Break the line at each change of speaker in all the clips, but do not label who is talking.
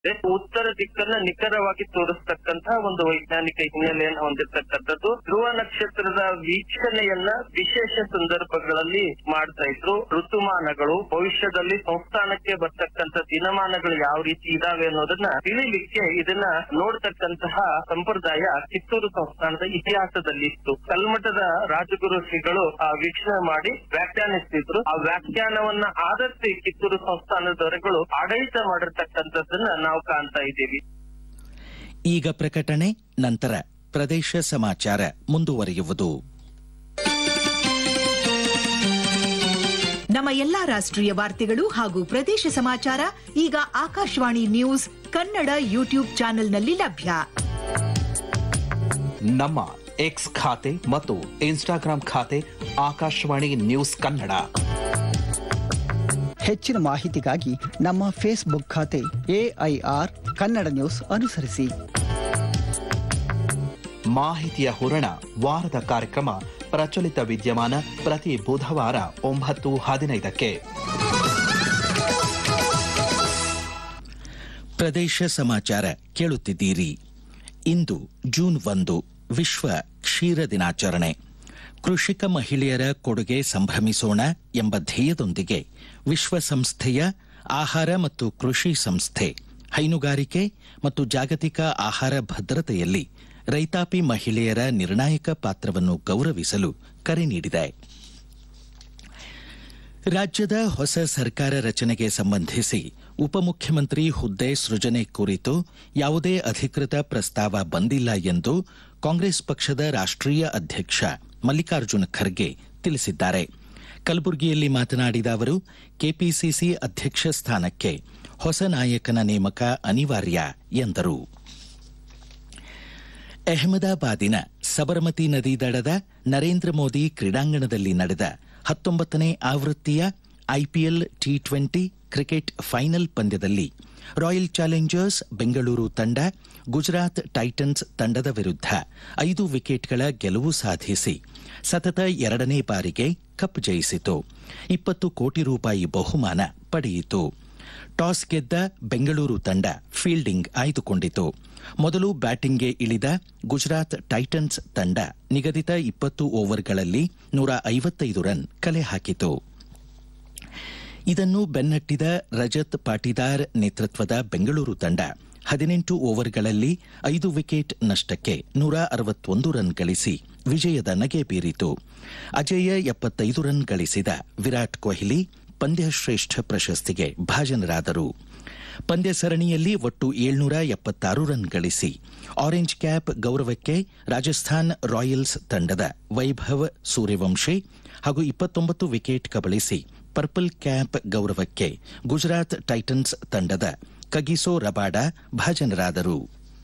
ಉತ್ತರ ದಿಕ್ಕನ್ನ ನಿಖರವಾಗಿ ತೋರಿಸ್ತಕ್ಕಂತಹ ಒಂದು ವೈಜ್ಞಾನಿಕ ಹಿನ್ನೆಲೆಯನ್ನು ಹೊಂದಿರತಕ್ಕಂಥದ್ದು ಧ್ರುವ ನಕ್ಷತ್ರದ ವೀಕ್ಷಣೆಯನ್ನ ವಿಶೇಷ ಸಂದರ್ಭಗಳಲ್ಲಿ ಮಾಡ್ತಾ ಇದ್ರು ಋತುಮಾನಗಳು ಭವಿಷ್ಯದಲ್ಲಿ ಸಂಸ್ಥಾನಕ್ಕೆ ಬರ್ತಕ್ಕಂಥ ದಿನಮಾನಗಳು ಯಾವ ರೀತಿ ಇದಾವೆ ಅನ್ನೋದನ್ನ ತಿಳಿಲಿಕ್ಕೆ ಇದನ್ನ ನೋಡ್ತಕ್ಕಂತಹ ಸಂಪ್ರದಾಯ ಕಿತ್ತೂರು ಸಂಸ್ಥಾನದ ಇತಿಹಾಸದಲ್ಲಿ ಇತ್ತು ಕಲ್ಮಠದ ರಾಜಗುರು ಶ್ರೀಗಳು ಆ ವೀಕ್ಷಣೆ ಮಾಡಿ ವ್ಯಾಖ್ಯಾನಿಸ್ತಿದ್ರು ಆ ವ್ಯಾಖ್ಯಾನವನ್ನ ಆಧರಿಸಿ ಕಿತ್ತೂರು ಸಂಸ್ಥಾನದವರೆಗಳು ಆಡಳಿತ ಮಾಡಿರ್ತಕ್ಕಂಥದ್ದನ್ನ ನಾವು ಕಾಣ್ತಾ ಇದ್ದೀವಿ
ಈಗ ಪ್ರಕಟಣೆ ನಂತರ ಪ್ರದೇಶ ಸಮಾಚಾರ ಮುಂದುವರಿಯುವುದು
ನಮ್ಮ ಎಲ್ಲಾ ರಾಷ್ಟ್ರೀಯ ವಾರ್ತೆಗಳು ಹಾಗೂ ಪ್ರದೇಶ ಸಮಾಚಾರ ಈಗ ಆಕಾಶವಾಣಿ ನ್ಯೂಸ್ ಕನ್ನಡ ಯೂಟ್ಯೂಬ್ ಚಾನೆಲ್ನಲ್ಲಿ ಲಭ್ಯ
ನಮ್ಮ ಎಕ್ಸ್ ಖಾತೆ ಮತ್ತು ಇನ್ಸ್ಟಾಗ್ರಾಂ ಖಾತೆ ಆಕಾಶವಾಣಿ ನ್ಯೂಸ್ ಕನ್ನಡ
ಹೆಚ್ಚಿನ ಮಾಹಿತಿಗಾಗಿ ನಮ್ಮ ಫೇಸ್ಬುಕ್ ಖಾತೆ ಎಐಆರ್ ಕನ್ನಡ ನ್ಯೂಸ್ ಅನುಸರಿಸಿ
ಮಾಹಿತಿಯ ಹೂರಣ ವಾರದ ಕಾರ್ಯಕ್ರಮ ಪ್ರಚಲಿತ ವಿದ್ಯಮಾನ ಪ್ರತಿ ಬುಧವಾರ ಒಂಬತ್ತು ಹದಿನೈದಕ್ಕೆ
ಪ್ರದೇಶ ಸಮಾಚಾರ ಕೇಳುತ್ತಿದ್ದೀರಿ ಇಂದು ಜೂನ್ ಒಂದು ವಿಶ್ವ ಕ್ಷೀರ ದಿನಾಚರಣೆ ಕೃಷಿಕ ಮಹಿಳೆಯರ ಕೊಡುಗೆ ಸಂಭ್ರಮಿಸೋಣ ಎಂಬ ಧ್ಯೇಯದೊಂದಿಗೆ ವಿಶ್ವಸಂಸ್ಥೆಯ ಆಹಾರ ಮತ್ತು ಕೃಷಿ ಸಂಸ್ಥೆ ಹೈನುಗಾರಿಕೆ ಮತ್ತು ಜಾಗತಿಕ ಆಹಾರ ಭದ್ರತೆಯಲ್ಲಿ ರೈತಾಪಿ ಮಹಿಳೆಯರ ನಿರ್ಣಾಯಕ ಪಾತ್ರವನ್ನು ಗೌರವಿಸಲು ಕರೆ ನೀಡಿದೆ ರಾಜ್ಯದ ಹೊಸ ಸರ್ಕಾರ ರಚನೆಗೆ ಸಂಬಂಧಿಸಿ ಉಪಮುಖ್ಯಮಂತ್ರಿ ಹುದ್ದೆ ಸೃಜನೆ ಕುರಿತು ಯಾವುದೇ ಅಧಿಕೃತ ಪ್ರಸ್ತಾವ ಬಂದಿಲ್ಲ ಎಂದು ಕಾಂಗ್ರೆಸ್ ಪಕ್ಷದ ರಾಷ್ಟ್ರೀಯ ಅಧ್ಯಕ್ಷ ಮಲ್ಲಿಕಾರ್ಜುನ ಖರ್ಗೆ ತಿಳಿಸಿದ್ದಾರೆ ಕಲಬುರಗಿಯಲ್ಲಿ ಮಾತನಾಡಿದ ಅವರು ಕೆಪಿಸಿಸಿ ಅಧ್ಯಕ್ಷ ಸ್ಥಾನಕ್ಕೆ ಹೊಸ ನಾಯಕನ ನೇಮಕ ಅನಿವಾರ್ಯ ಎಂದರು ಅಹಮದಾಬಾದಿನ ಸಬರಮತಿ ನದಿ ದಡದ ನರೇಂದ್ರ ಮೋದಿ ಕ್ರೀಡಾಂಗಣದಲ್ಲಿ ನಡೆದ ಹತ್ತೊಂಬತ್ತನೇ ಆವೃತ್ತಿಯ IPL T twenty cricket final ಪಂದ್ಯದಲ್ಲಿ ರಾಯಲ್ ಚಾಲೆಂಜರ್ಸ್ ಬೆಂಗಳೂರು ತಂಡ ಗುಜರಾತ್ ಟೈಟನ್ಸ್ ತಂಡದ ವಿರುದ್ಧ ಐದು ವಿಕೆಟ್ಗಳ ಗೆಲುವು ಸಾಧಿಸಿ ಸತತ ಎರಡನೇ ಬಾರಿಗೆ ಕಪ್ ಜಯಿಸಿತು ಇಪ್ಪತ್ತು ಕೋಟಿ ರೂಪಾಯಿ ಬಹುಮಾನ ಪಡೆಯಿತು ಟಾಸ್ ಗೆದ್ದ ಬೆಂಗಳೂರು ತಂಡ ಫೀಲ್ಡಿಂಗ್ ಆಯ್ದುಕೊಂಡಿತು ಮೊದಲು ಬ್ಯಾಟಿಂಗ್ಗೆ ಇಳಿದ ಗುಜರಾತ್ ಟೈಟನ್ಸ್ ತಂಡ ನಿಗದಿತ ಇಪ್ಪತ್ತು ಓವರ್ಗಳಲ್ಲಿ ನೂರ ಐವತ್ತೈದು ರನ್ ಕಲೆ ಹಾಕಿತು ಇದನ್ನು ಬೆನ್ನಟ್ಟಿದ ರಜತ್ ಪಾಟಿದಾರ್ ನೇತೃತ್ವದ ಬೆಂಗಳೂರು ತಂಡ ಹದಿನೆಂಟು ಓವರ್ಗಳಲ್ಲಿ ಐದು ವಿಕೆಟ್ ನಷ್ಟಕ್ಕೆ ನೂರ ಅರವತ್ತೊಂದು ರನ್ ಗಳಿಸಿ ವಿಜಯದ ನಗೆ ಬೀರಿತು ಅಜೇಯ ಎಪ್ಪತ್ತೈದು ರನ್ ಗಳಿಸಿದ ವಿರಾಟ್ ಕೊಹ್ಲಿ ಪಂದ್ಯಶ್ರೇಷ್ಠ ಪ್ರಶಸ್ತಿಗೆ ಭಾಜನರಾದರು ಪಂದ್ಯ ಸರಣಿಯಲ್ಲಿ ಒಟ್ಟು ಏಳ್ನೂರ ಎಪ್ಪತ್ತಾರು ರನ್ ಗಳಿಸಿ ಆರೆಂಜ್ ಕ್ಯಾಪ್ ಗೌರವಕ್ಕೆ ರಾಜಸ್ಥಾನ್ ರಾಯಲ್ಸ್ ತಂಡದ ವೈಭವ್ ಸೂರ್ಯವಂಶಿ ಹಾಗೂ ಇಪ್ಪತ್ತೊಂಬತ್ತು ವಿಕೆಟ್ ಕಬಳಿಸಿ ಪರ್ಪಲ್ ಕ್ಯಾಪ್ ಗೌರವಕ್ಕೆ ಗುಜರಾತ್ ಟೈಟನ್ಸ್ ತಂಡದ ಕಗಿಸೋ ರಬಾಡ ಭಾಜನರಾದರು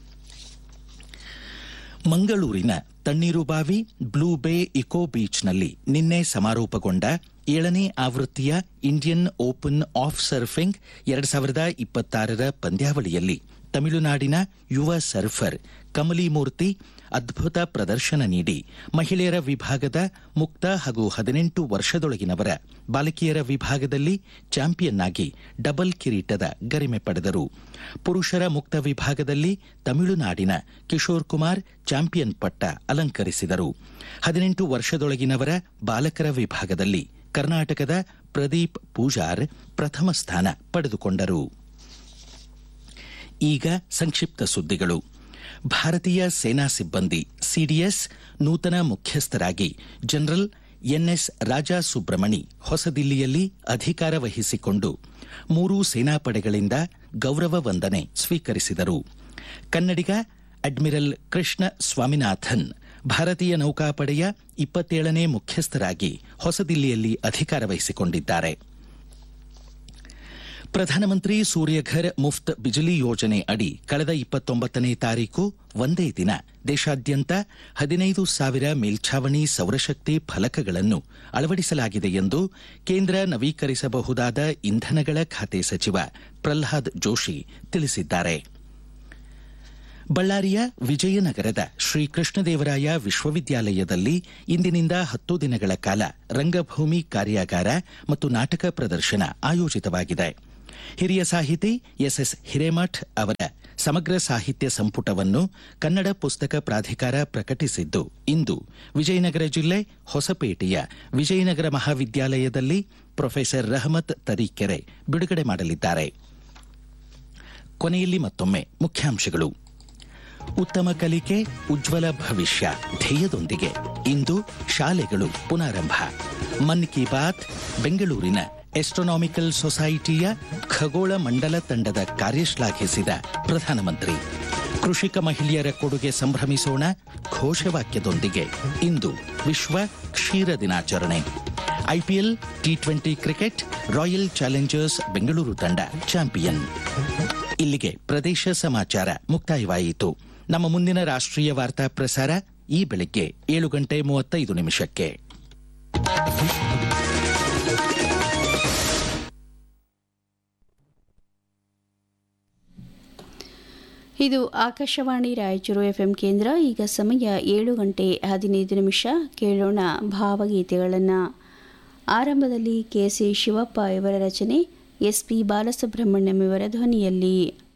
ಮಂಗಳೂರಿನ ತಣ್ಣೀರುಬಾವಿ ಬ್ಲೂ ಬೇ ಇಕೋ ಬೀಚ್ನಲ್ಲಿ ನಿನ್ನೆ ಸಮಾರೋಪಗೊಂಡ ಏಳನೇ ಆವೃತ್ತಿಯ ಇಂಡಿಯನ್ ಓಪನ್ ಆಫ್ ಸರ್ಫಿಂಗ್ ಎರಡ್ ಸಾವಿರದ ಇಪ್ಪತ್ತಾರರ ಪಂದ್ಯಾವಳಿಯಲ್ಲಿ ತಮಿಳುನಾಡಿನ ಯುವ ಸರ್ಫರ್ ಕಮಲಿ ಮೂರ್ತಿ ಅದ್ಭುತ ಪ್ರದರ್ಶನ ನೀಡಿ ಮಹಿಳೆಯರ ವಿಭಾಗದ ಮುಕ್ತ ಹಾಗೂ ಹದಿನೆಂಟು ವರ್ಷದೊಳಗಿನವರ ಬಾಲಕಿಯರ ವಿಭಾಗದಲ್ಲಿ ಚಾಂಪಿಯನ್ ಆಗಿ ಡಬಲ್ ಕಿರೀಟದ ಗರಿಮೆ ಪಡೆದರು ಪುರುಷರ ಮುಕ್ತ ವಿಭಾಗದಲ್ಲಿ ತಮಿಳುನಾಡಿನ ಕಿಶೋರ್ ಕುಮಾರ್ ಚಾಂಪಿಯನ್ ಪಟ್ಟ ಅಲಂಕರಿಸಿದರು ಹದಿನೆಂಟು ವರ್ಷದೊಳಗಿನವರ ಬಾಲಕರ ವಿಭಾಗದಲ್ಲಿ ಕರ್ನಾಟಕದ ಪ್ರದೀಪ್ ಪೂಜಾರ್ ಪ್ರಥಮ ಸ್ಥಾನ ಪಡೆದುಕೊಂಡರು ಈಗ ಸಂಕ್ಷಿಪ್ತ ಸುದ್ದಿಗಳು ಭಾರತೀಯ ಸೇನಾ ಸಿಬ್ಬಂದಿ ಸಿಡಿಎಸ್ ನೂತನ ಮುಖ್ಯಸ್ಥರಾಗಿ ಜನರಲ್ ಎನ್ಎಸ್ ರಾಜಾ ಸುಬ್ರಮಣಿ ಹೊಸದಿಲ್ಲಿಯಲ್ಲಿ ಅಧಿಕಾರ ವಹಿಸಿಕೊಂಡು ಮೂರೂ ಸೇನಾಪಡೆಗಳಿಂದ ಗೌರವ ವಂದನೆ ಸ್ವೀಕರಿಸಿದರು ಕನ್ನಡಿಗ ಅಡ್ಮಿರಲ್ ಕೃಷ್ಣ ಸ್ವಾಮಿನಾಥನ್ ಭಾರತೀಯ ನೌಕಾಪಡೆಯ ಇಪ್ಪತ್ತೇಳನೇ ಮುಖ್ಯಸ್ಥರಾಗಿ ಹೊಸದಿಲ್ಲಿಯಲ್ಲಿ ಅಧಿಕಾರ ವಹಿಸಿಕೊಂಡಿದ್ದಾರೆ ಪ್ರಧಾನಮಂತ್ರಿ ಸೂರ್ಯಘರ್ ಮುಫ್ತ್ ಬಿಜಲಿ ಯೋಜನೆ ಅಡಿ ಕಳೆದ ಇಪ್ಪತ್ತೊಂಬತ್ತನೇ ತಾರೀಕು ಒಂದೇ ದಿನ ದೇಶಾದ್ಯಂತ ಹದಿನೈದು ಸಾವಿರ ಮೇಲ್ಛಾವಣಿ ಸೌರಶಕ್ತಿ ಫಲಕಗಳನ್ನು ಅಳವಡಿಸಲಾಗಿದೆ ಎಂದು ಕೇಂದ್ರ ನವೀಕರಿಸಬಹುದಾದ ಇಂಧನಗಳ ಖಾತೆ ಸಚಿವ ಪ್ರಲ್ಹಾದ್ ಜೋಶಿ ತಿಳಿಸಿದ್ದಾರೆ ಬಳ್ಳಾರಿಯ ವಿಜಯನಗರದ ಶ್ರೀ ಕೃಷ್ಣದೇವರಾಯ ವಿಶ್ವವಿದ್ಯಾಲಯದಲ್ಲಿ ಇಂದಿನಿಂದ ಹತ್ತು ದಿನಗಳ ಕಾಲ ರಂಗಭೂಮಿ ಕಾರ್ಯಾಗಾರ ಮತ್ತು ನಾಟಕ ಪ್ರದರ್ಶನ ಆಯೋಜಿತವಾಗಿದೆ ಹಿರಿಯ ಸಾಹಿತಿ ಎಸ್ಎಸ್ ಹಿರೇಮಠ್ ಅವರ ಸಮಗ್ರ ಸಾಹಿತ್ಯ ಸಂಪುಟವನ್ನು ಕನ್ನಡ ಪುಸ್ತಕ ಪ್ರಾಧಿಕಾರ ಪ್ರಕಟಿಸಿದ್ದು ಇಂದು ವಿಜಯನಗರ ಜಿಲ್ಲೆ ಹೊಸಪೇಟೆಯ ವಿಜಯನಗರ ಮಹಾವಿದ್ಯಾಲಯದಲ್ಲಿ ಪ್ರೊಫೆಸರ್ ರಹಮತ್ ತರೀಕೆರೆ ಬಿಡುಗಡೆ ಮಾಡಲಿದ್ದಾರೆ ಕೊನೆಯಲ್ಲಿ ಮತ್ತೊಮ್ಮೆ ಮುಖ್ಯಾಂಶಗಳು ಉತ್ತಮ ಕಲಿಕೆ ಉಜ್ವಲ ಭವಿಷ್ಯ ಧ್ಯೇಯದೊಂದಿಗೆ ಇಂದು ಶಾಲೆಗಳು ಪುನಾರಂಭ ಮನ್ ಕಿ ಬಾತ್ ಬೆಂಗಳೂರಿನ ಎಸ್ಟ್ರೋನಾಮಿಕಲ್ ಸೊಸೈಟಿಯ ಖಗೋಳ ಮಂಡಲ ತಂಡದ ಕಾರ್ಯ ಶ್ಲಾಘಿಸಿದ ಪ್ರಧಾನಮಂತ್ರಿ ಕೃಷಿಕ ಮಹಿಳೆಯರ ಕೊಡುಗೆ ಸಂಭ್ರಮಿಸೋಣ ಘೋಷವಾಕ್ಯದೊಂದಿಗೆ ಇಂದು ವಿಶ್ವ ಕ್ಷೀರ ದಿನಾಚರಣೆ IPL T twenty cricket royal challengers Bengaluru ತಂಡ ಚಾಂಪಿಯನ್ ಇಲ್ಲಿಗೆ ಪ್ರದೇಶ ಸಮಾಚಾರ ಮುಕ್ತಾಯವಾಯಿತು ನಮ್ಮ ಮುಂದಿನ ರಾಷ್ಟ್ರೀಯ ವಾರ್ತಾ ಪ್ರಸಾರ ಈ ಬೆಳಗ್ಗೆ ಏಳು ಗಂಟೆ ಮೂವತ್ತೈದು ನಿಮಿಷಕ್ಕೆ
ಇದು ಆಕಾಶವಾಣಿ ರಾಯಚೂರು ಎಫ್ಎಂ ಕೇಂದ್ರ ಈಗ ಸಮಯ ಏಳು ಗಂಟೆ ಹದಿನೈದು ನಿಮಿಷ ಕೇಳೋಣ ಭಾವಗೀತೆಗಳನ್ನು ಆರಂಭದಲ್ಲಿ ಕೆ ಸಿ ಶಿವಪ್ಪ ಇವರ ರಚನೆ ಎಸ್ ಪಿ ಬಾಲಸುಬ್ರಹ್ಮಣ್ಯಂ ಇವರ ಧ್ವನಿಯಲ್ಲಿ